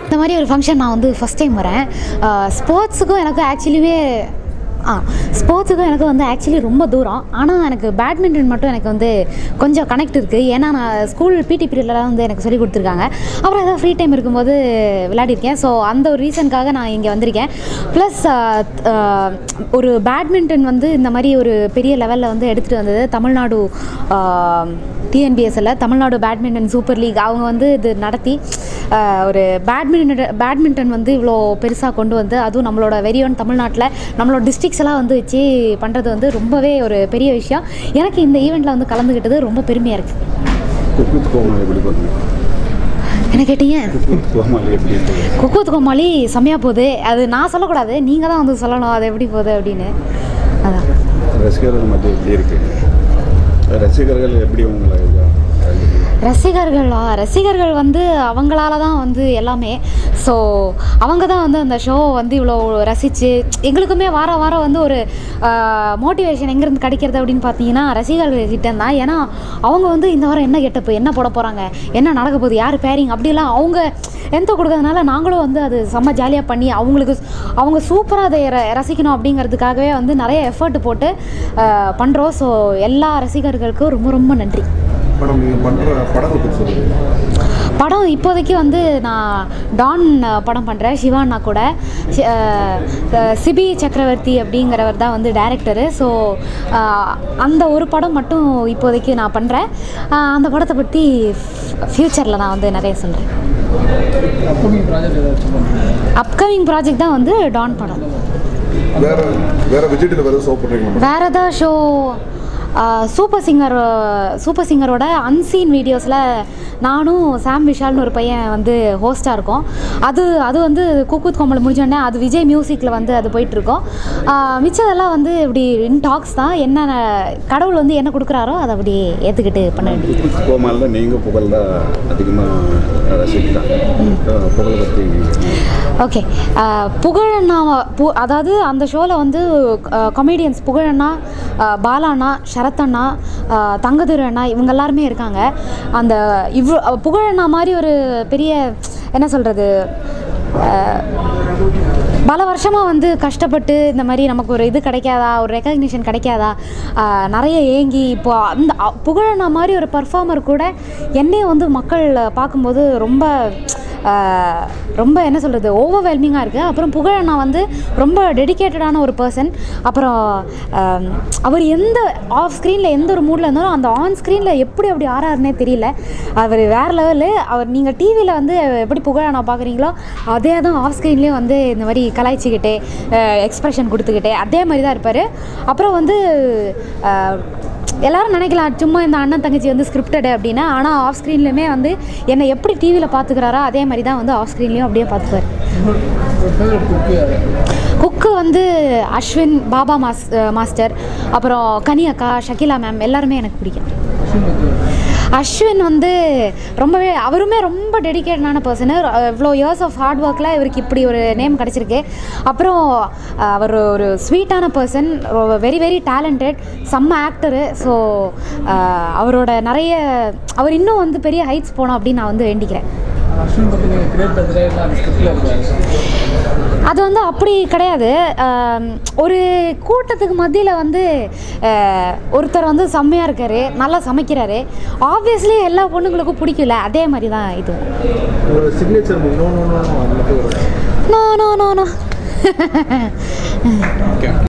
இந்த மாதிரி ஒரு ஃபங்க்ஷன் நான் வந்து ஃபஸ்ட் டைம் வரேன் ஸ்போர்ட்ஸுக்கும் எனக்கு ஆக்சுவலிவே ஆ ஸ்போர்ட்ஸுக்கும் எனக்கு வந்து ஆக்சுவலி ரொம்ப தூரம் ஆனால் எனக்கு பேட்மிண்டன் மட்டும் எனக்கு வந்து கொஞ்சம் கனெக்ட் இருக்குது ஏன்னா நான் ஸ்கூல் பிடி பீரியட்லலாம் வந்து எனக்கு சொல்லி கொடுத்துருக்காங்க அப்புறம் ஏதாவது ஃப்ரீ டைம் இருக்கும்போது விளையாடிருக்கேன் ஸோ அந்த ஒரு ரீசனுக்காக நான் இங்கே வந்திருக்கேன் ப்ளஸ் ஒரு பேட்மிண்டன் வந்து இந்த மாதிரி ஒரு பெரிய லெவலில் வந்து எடுத்துகிட்டு வந்தது தமிழ்நாடு டிஎன்பிஎஸ்எல்ல தமிழ்நாடு பேட்மிண்டன் சூப்பர் லீக் அவங்க வந்து இது நடத்தி ஆஹ், ஒரு பேட்மிண்டன் பேட்மிண்டன் வந்து இவ்வளோ பெருசாக கொண்டு வந்து அதுவும் நம்மளோட வெறியோன் தமிழ்நாட்டில் நம்மளோட டிஸ்ட்ரிக்ஸ் எல்லாம் வந்து வச்சு பண்ணுறது வந்து ரொம்பவே ஒரு பெரிய விஷயம் எனக்கு இந்த ஈவெண்ட்டில் வந்து கலந்துக்கிட்டது ரொம்ப பெருமையாக இருக்குது குக்வித் கோமாளி எப்படி பார்த்தீங்க என்ன கேட்டீங்க குக்வித் கோமாளி எப்படி இருக்குது குக்கூத் கோமாளி செம்மையாக போகுது அது நான் சொல்லக்கூடாது நீங்கள் தான் வந்து சொல்லணும் அது எப்படி போகுது அப்படின்னு அதான் ரசிகர்கள் மத்திய எப்படி இருக்கு ரசிகர்கள் எப்படி உங்களை இதா ரசிகர்களா ரசிகர்கள் வந்து அவங்களால தான் வந்து எல்லாமே ஸோ அவங்க தான் வந்து அந்த ஷோவை வந்து இவ்வளோ ரசித்து எங்களுக்குமே வாரம் வாரம் வந்து ஒரு மோட்டிவேஷன் எங்கேருந்து கிடைக்கிறது அப்படின்னு பார்த்தீங்கன்னா ரசிகர்கள் கிட்ட தான் ஏன்னா அவங்க வந்து இந்த வாரம் என்ன கெட்டப்பு என்ன போட போகிறாங்க என்ன நடக்க போகுது யார் பேரிங் அப்படிலாம் அவங்க எந்த கொடுக்கறதுனால நாங்களும் வந்து அது செம்ம ஜாலியாக பண்ணி அவங்களுக்கு அவங்க சூப்பராக அதை ர- ரசிக்கணும் அப்படிங்கிறதுக்காகவே வந்து நிறைய எஃபர்ட் போட்டு பண்ணுறோம் ஸோ எல்லா ரசிகர்களுக்கும் ரொம்ப ரொம்ப நன்றி படம் நீங்கள் பண்ணுற படத்தை பற்றி சொல்லுங்கள் படம் இப்போதைக்கு வந்து நான் டான் அஹ், படம் பண்ணுறேன் சிவானா கூட சி- அஹ், அஹ், சிபி சக்கரவர்த்தி அப்படிங்கிறவர் தான் வந்து டைரக்டரு ஸோ அந்த ஒரு படம் மட்டும் இப்போதைக்கு நான் பண்ணுறேன் அந்த படத்தை பற்றி ஃப்யூச்சரில் நான் வந்து நிறைய சொல்கிறேன் அப்கமிங் ப்ராஜெக்ட் ஏதாச்சும் பண்ணுறீங்க அப்கமிங் ப்ராஜெக்ட் தான் வந்து டான் படம் வேற வேற விஜய் டிவி வேறு ஷோ பண்ணுறீங்களா வேறு ஏதாவது ஷோ சூப்பர் சிங்கர் சூப்பர் சிங்கரோட அன்சீன் வீடியோஸில் நானும் சாம் விஷால்னு ஒரு பையன் வந்து ஹோஸ்ட்டாக இருக்கோம் அது அது வந்து குக்குத் கோமல் முடிஞ்சோடனே அது விஜய் மியூசிக்கில் வந்து அது போயிட்டுருக்கோம் மிச்சதெல்லாம் வந்து இப்படி இன் டாக்ஸ் தான் என்ன கடவுள் வந்து என்ன கொடுக்குறாரோ அதை அப்படி ஏற்றுக்கிட்டு பண்ண வேண்டியது குக்வித் கோமாளில் நீங்கள் புகழ் தான் அதிகமாக ரசிக்கிறாங்க புகழை பற்றி ஓகே புகழண்ணா பு அதாவது அந்த ஷோவில் வந்து கமெடியன்ஸ் புகழண்ணா அஹ், பாலாண்ணா சரத்தண்ணா அஹ், தங்கதுரை அண்ணா இவங்க எல்லாருமே இருக்காங்க அந்த இவ்வளோ புகழண்ணா மாதிரி ஒரு பெரிய என்ன சொல்கிறது பல வருஷமாக வந்து கஷ்டப்பட்டு இந்த மாதிரி நமக்கு ஒரு இது கிடைக்காதா ஒரு ரெக்கக்னிஷன் கிடைக்காதா ஆஹ் நிறைய ஏங்கி இப்போ அந்த அ- புகழண்ணா மாதிரி ஒரு பர்ஃபார்மர் கூட என்னையும் வந்து மக்கள் பார்க்கும்போது ரொம்ப ஆஹ் ரொம்ப என்ன சொல்கிறது ஓவர்வெல்மிங்காக இருக்குது அப்புறம் புகழண்ணா வந்து ரொம்ப டெடிகேட்டடான ஒரு பர்சன் அப்புறம் ஆம், அவர் எந்த ஆஃப் ஸ்க்ரீனில் எந்த ஒரு மூடில் இருந்தாலும் அந்த ஆன் ஸ்க்ரீனில் எப்படி அப்படி ஆறாருன்னே தெரியல அவர் வேறு லெவலு அவர் நீங்கள் டிவியில் வந்து எப்படி புகழண்ணா பார்க்குறீங்களோ அதே தான் ஆஃப் ஸ்க்ரீன்லேயும் வந்து இந்த மாதிரி கலாய்ச்சிக்கிட்டே எக்ஸ்ப்ரெஷன் கொடுத்துக்கிட்டே அதே மாதிரி தான் இருப்பார் அப்புறம் வந்து அஹ், எல்லாரும் நினைக்கலாம் சும்மா இந்த அண்ணன் தங்கச்சி வந்து ஸ்கிரிப்டடு அப்படின்னா ஆனால் ஆஃப் ஸ்க்ரீன்லையுமே வந்து என்னை எப்படி டிவியில் பார்த்துக்கிறாரோ அதே மாதிரி தான் வந்து ஆஃப் ஸ்க்ரீன்லேயும் அப்படியே பார்த்துக்குவார் உங்களோட ஃபேவரட் குக்கு யார் குக்கு வந்து அஸ்வின் பாபா மாஸ் மாஸ்டர் அப்புறம் கனி அக்கா ஷகிலா மேம் எல்லாருமே எனக்கு பிடிக்கும் அஸ்வின் வந்து ரொம்பவே அவருமே ரொம்ப டெடிகேட்டடான பர்சனு இவ்வளோ இயர்ஸ் ஆஃப் ஹார்ட் ஒர்க்கில் இவருக்கு இப்படி ஒரு நேம் கிடச்சிருக்கு அப்புறம் அஹ், அவர் ஒரு ஸ்வீட்டான பர்சன் வெரி வெரி டேலண்டட் செம்ம ஆக்டரு ஸோ அவரோட நிறைய அவர் இன்னும் வந்து பெரிய ஹைட்ஸ் போகணும் அப்படின்னு நான் வந்து வேண்டிக்கிறேன் அஸ்வின் பற்றி நீங்கள் கிரியேட் பண்ணுறதே இல்லை அந்த ஸ்கிரிப்டில் இருக்காரு அது வந்து அப்படி கிடையாது ஆம், ஒரு கூட்டத்துக்கு மத்தியில் வந்து அஹ், ஒருத்தர் வந்து செம்மையாக இருக்காரு நல்லா சமைக்கிறாரு ஆப்வியஸ்லி எல்லா பொண்ணுங்களுக்கும் பிடிக்கல அதே மாதிரி தான் இது உங்களோட signature move no no no அது மட்டும் ஒரு நோ நோ நோ நோ